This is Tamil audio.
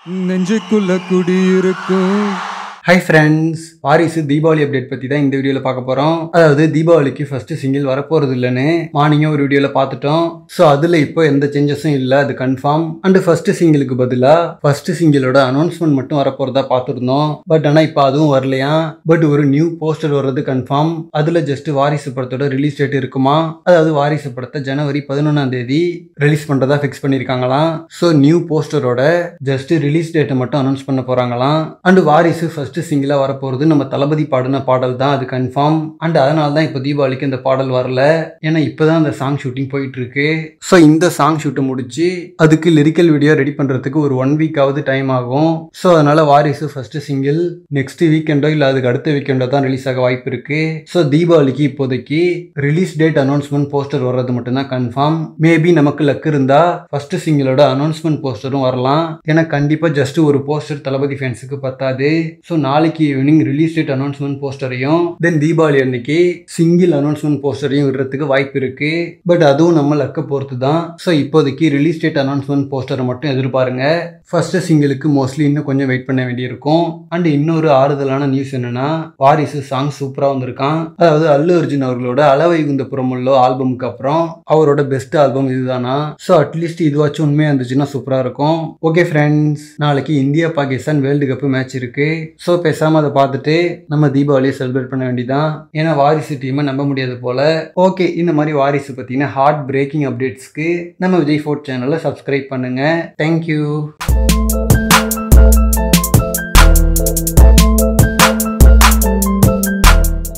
நெஞ்சுக்குள்ள குடியிருக்கும் ஹை ஃப்ரெண்ட்ஸ் வாரிசு தீபாவளி அப்டேட் பற்றி தான் இந்த வீடியோவில் பார்க்க போகிறோம் அதாவது தீபாவளிக்கு ஃபர்ஸ்ட் சிங்கிள் வரப்போகிறது இல்லைன்னு மார்னிங்கே ஒரு வீடியோவில் பார்த்துட்டோம் ஸோ அதில் இப்போ எந்த சேஞ்சஸும் இல்லை அது கன்ஃபார்ம் அண்டு ஃபர்ஸ்ட் சிங்கிளுக்கு பதிலாக ஃபர்ஸ்ட் சிங்கிளோட அனௌன்ஸ்மெண்ட் மட்டும் வரப்போகிறதா பார்த்துருந்தோம் பட் ஆனால் இப்போ அதுவும் வரலையா பட் ஒரு நியூ போஸ்டர் வர்றது கன்ஃபார்ம் அதில் ஜஸ்ட் வாரிசு படத்தோட ரிலீஸ் டேட் இருக்குமா அதாவது வாரிசு படத்தை ஜனவரி பதினொன்றாம் தேதி ரிலீஸ் பண்ணுறதா ஃபிக்ஸ் பண்ணியிருக்காங்களாம் ஸோ நியூ போஸ்டரோட ஜஸ்ட் ரிலீஸ் டேட்டை மட்டும் அனௌன்ஸ் பண்ண போகிறாங்களாம் அண்டு வாரிசு ஃபர்ஸ்ட் சிங்கிளாக வரப்போகிறது நம்ம தளபதி பாடின பாடல் தான் அது கன்ஃபார்ம் அண்ட் அதனால தான் இப்போ தீபாவளிக்கு இந்த பாடல் வரல ஏன்னா இப்போ தான் அந்த சாங் ஷூட்டிங் போயிட்டு இருக்கு ஸோ இந்த சாங் ஷூட்டை முடிச்சு அதுக்கு லிரிக்கல் வீடியோ ரெடி பண்ணுறதுக்கு ஒரு ஒன் வீக்காவது டைம் ஆகும் ஸோ அதனால வாரிசு ஃபர்ஸ்ட் சிங்கிள் நெக்ஸ்ட் வீக்கெண்டோ இல்லை அதுக்கு அடுத்த வீக்கெண்டோ தான் ரிலீஸ் ஆக வாய்ப்பு இருக்கு ஸோ தீபாவளிக்கு இப்போதைக்கு ரிலீஸ் டேட் அனௌன்ஸ்மெண்ட் போஸ்டர் வர்றது மட்டும்தான் கன்ஃபார்ம் மேபி நமக்கு லக் இருந்தா ஃபர்ஸ்ட் சிங்கிளோட அனௌன்ஸ்மெண்ட் போஸ்டரும் வரலாம் ஏன்னா கண்டிப்பா ஜஸ்ட் ஒரு போஸ்டர் தளபதி ஃபேன்ஸுக்கு பத்தாது ஸோ நாளைக்கு ஈவினிங் ரிலீஸ் டேட் அனௌன்ஸ்மெண்ட் போஸ்டரையும் தென் தீபாவளி அன்னைக்கு சிங்கிள் அனௌன்ஸ்மெண்ட் போஸ்டரையும் விடுறதுக்கு வாய்ப்பு இருக்கு பட் அதுவும் நம்ம லக்க பொறுத்து தான் ஸோ இப்போதைக்கு ரிலீஸ் டேட் அனௌன்ஸ்மெண்ட் போஸ்டரை மட்டும் எதிர்பாருங்க ஃபர்ஸ்ட் சிங்கிளுக்கு மோஸ்ட்லி இன்னும் கொஞ்சம் வெயிட் பண்ண வேண்டியிருக்கும் அண்ட் இன்னொரு ஆறுதலான நியூஸ் என்னன்னா வாரிசு சாங் சூப்பரா வந்திருக்கான் அதாவது அல்லு அர்ஜுன் அவர்களோட அளவை குந்த புறமுள்ளோ ஆல்பமுக்கு அப்புறம் அவரோட பெஸ்ட் ஆல்பம் இதுதானா ஸோ அட்லீஸ்ட் இதுவாச்சும் உண்மையா இருந்துச்சுன்னா சூப்பரா இருக்கும் ஓகே ஃப்ரெண்ட்ஸ் நாளைக்கு India Pakistan world cup match இருக்கு ஸோ பேசாம அதை பார்த்துட்டு நம்ம தீபாவளியை செலிப்ரேட் பண்ண வேண்டியதான் ஏன்னா வாரிசு டீமை நம்ப முடியாது போல ஓகே இந்த மாதிரி வாரிசு பத்தின ஹார்ட் பிரேக்கிங் அப்டேட்ஸ்க்கு நம்ம விஜய் ஃபோர்ட் சேனலை சப்ஸ்கிரைப் பண்ணுங்க தேங்க்யூ